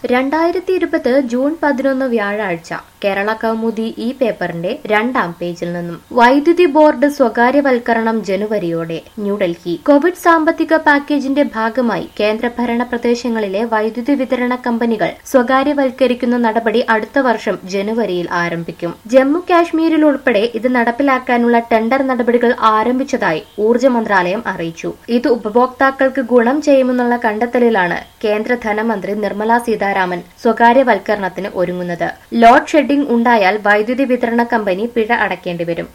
രണ്ടായിരത്തി ഇരുപത് ജൂൺ പതിനൊന്ന് വ്യാഴാഴ്ച കേരള കൗമുദി ഈ പേപ്പറിന്റെ രണ്ടാം പേജിൽ നിന്നും വൈദ്യുതി ബോർഡ് സ്വകാര്യവൽക്കരണം ജനുവരിയോടെ ന്യൂഡൽഹി കോവിഡ് സാമ്പത്തിക പാക്കേജിന്റെ ഭാഗമായി കേന്ദ്രഭരണ പ്രദേശങ്ങളിലെ വൈദ്യുതി വിതരണ കമ്പനികൾ സ്വകാര്യവൽക്കരിക്കുന്ന നടപടി അടുത്ത വർഷം ജനുവരിയിൽ ആരംഭിക്കും ജമ്മു കാശ്മീരിൽ ഉൾപ്പെടെ ഇത് നടപ്പിലാക്കാനുള്ള ടെൻഡർ നടപടികൾ ആരംഭിച്ചതായി ഊർജ്ജ മന്ത്രാലയം അറിയിച്ചു ഇത് ഉപഭോക്താക്കൾക്ക് ഗുണം ചെയ്യുമെന്നുള്ള കണ്ടെത്തലിലാണ് കേന്ദ്ര ധനമന്ത്രി നിർമ്മല സീതാരാമൻ സ്വകാര്യവൽക്കരണത്തിന് ഒരുങ്ങുന്നത് ലോഡ് ഷെഡിംഗ് ഉണ്ടായാൽ വൈദ്യുതി വിതരണ കമ്പനി പിഴ അടയ്ക്കേണ്ടി വരും